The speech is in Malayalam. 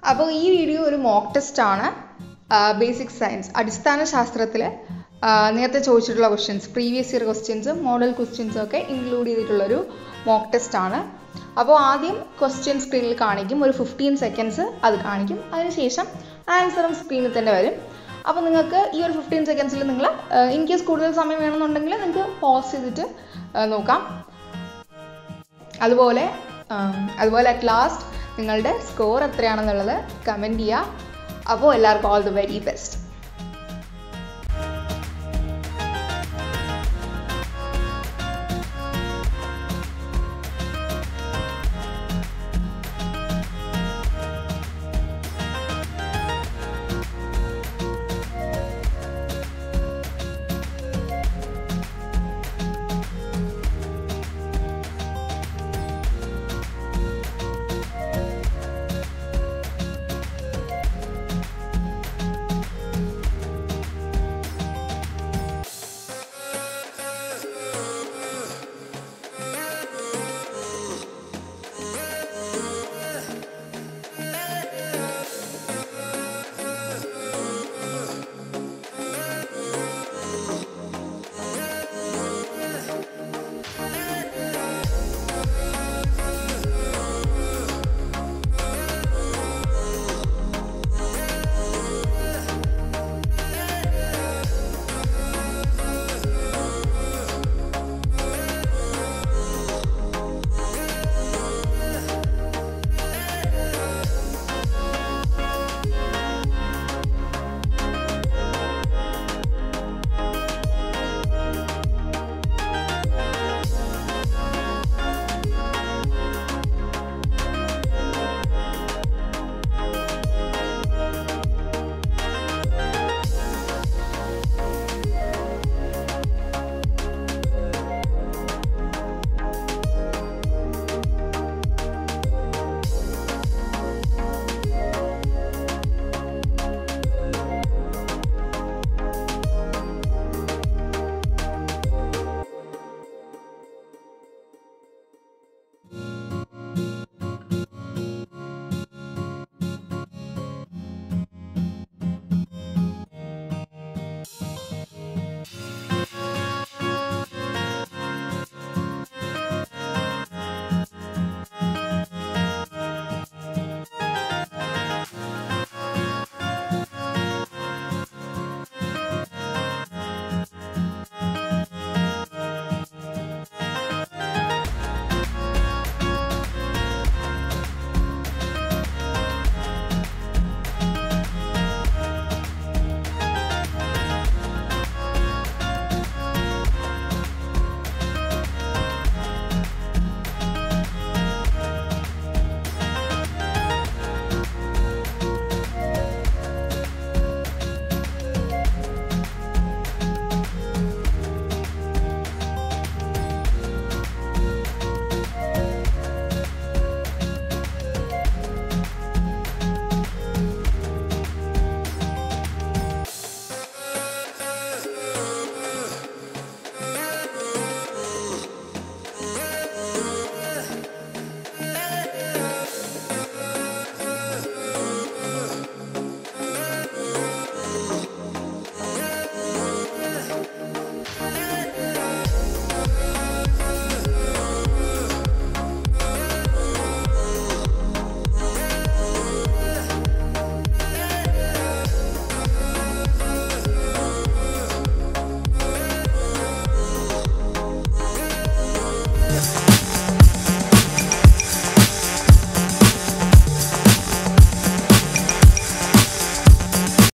അപ്പോൾ ഈ വീഡിയോ ഒരു മോക്ക് ടെസ്റ്റ് ആണ് ബേസിക് സയൻസ് അടിസ്ഥാന ശാസ്ത്രത്തിൽ നേരത്തെ ചോദിച്ചിട്ടുള്ള ക്വസ്റ്റ്യൻസ് പ്രീവിയസ് ഇയർ ക്വസ്റ്റ്യൻസും മോഡൽ ക്വസ്റ്റ്യൻസും ഒക്കെ ഇൻക്ലൂഡ് ചെയ്തിട്ടുള്ളൊരു മോക്ക് ടെസ്റ്റ് ആണ് അപ്പോൾ ആദ്യം ക്വസ്റ്റ്യൻ സ്ക്രീനിൽ കാണിക്കും ഒരു ഫിഫ്റ്റീൻ സെക്കൻഡ്സ് അത് കാണിക്കും അതിനുശേഷം ആൻസറും സ്ക്രീനിൽ തന്നെ വരും അപ്പോൾ നിങ്ങൾക്ക് ഈ ഒരു ഫിഫ്റ്റീൻ സെക്കൻഡ്സിൽ നിങ്ങൾ ഇൻ കേസ് കൂടുതൽ സമയം വേണമെന്നുണ്ടെങ്കിൽ നിങ്ങൾക്ക് പോസ് ചെയ്തിട്ട് നോക്കാം അതുപോലെ അതുപോലെ അറ്റ് ലാസ്റ്റ് നിങ്ങളുടെ സ്കോർ എത്രയാണെന്നുള്ളത് കമൻറ്റ് ചെയ്യുക അപ്പോൾ എല്ലാവർക്കും ഓൾ ദി വെരി ബെസ്റ്റ്